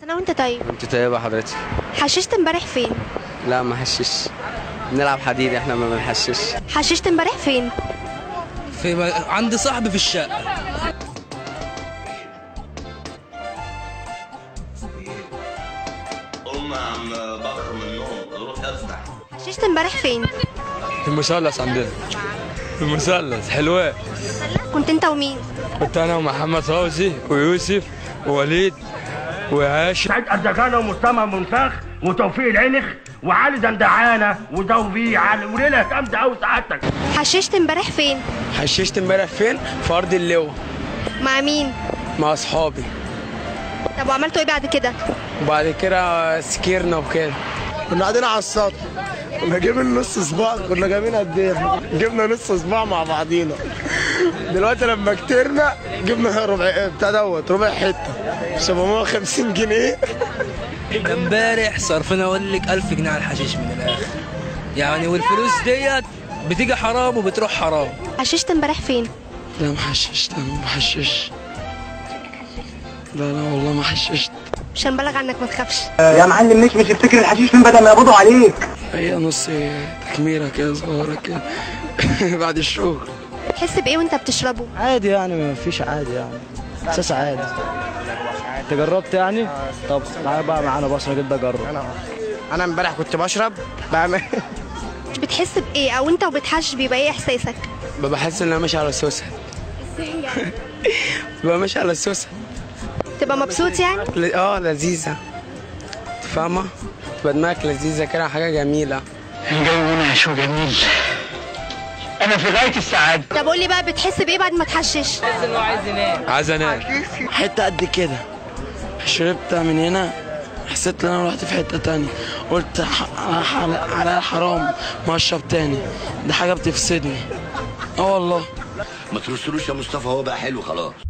انا وانت طيب انت طيبه حضرتك حششت امبارح فين لا ما حشش بنلعب حديد احنا ما بنحشش حششت امبارح فين في عند صاحبي في الشقه قوم يا عم بكر من النوم روح افتح حششت امبارح فين في المثلث عندنا في المثلث حلوان كنت انت ومين كنت انا ومحمد فوزي ويوسف ووليد وهاشم سعيد أرزقانة ومسامة منفخ وتوفيق العنخ وعلي دندعانة وتوفيق علي وليلة جامدة أوي سعادتك حششت امبارح فين حششت امبارح فين في ارض اللواء مع مين مع اصحابي طب وعملتوا ايه بعد كده وبعد كده سكيرنا وكده كنا قاعدين على السطح كنا جايبين نص صباع كنا جايبين قد ايه؟ جبنا نص صباع مع بعضينا دلوقتي لما كترنا جبنا ربع بتاع دوت ربع حته 750 جنيه امبارح صرفنا اقول لك 1000 جنيه على الحشيش من الاخر يعني والفلوس ديت بتيجي حرام وبتروح حرام حششت امبارح فين لا ما حششت لا ما بحشش لا لا والله ما حششت مش هنبلغ عنك ما تخافش يا معلم مش مش افتكر الحشيش فين بدل ما يقبضوا عليك هي نص تكميره كده صغيره كده بعد الشغل بتحس بايه وانت بتشربه عادي يعني ما فيش عادي يعني احساس عادي انت جربت يعني طب تعالى بقى معانا بصره كده جرب انا امبارح كنت بشرب بعمل بتحس بايه او انت وبتحشش بيبقى ايه احساسك بحس ان انا ماشي على السوسه ببقى ماشي على السوسه تبقى مبسوط يعني ل- اه لذيذه فاهمه تبقى دماغك لذيذه كده حاجه جميله طب قول لي بقى بتحس بايه بعد ما تحشش عايز انام حته قد كده شربت من هنا حسيت ان انا رحت في حته تانية قلت ح- ح- على حرام ما اشرب تاني دي حاجه بتفسدني اه والله ما ترسلوش يا مصطفى هو بقى حلو خلاص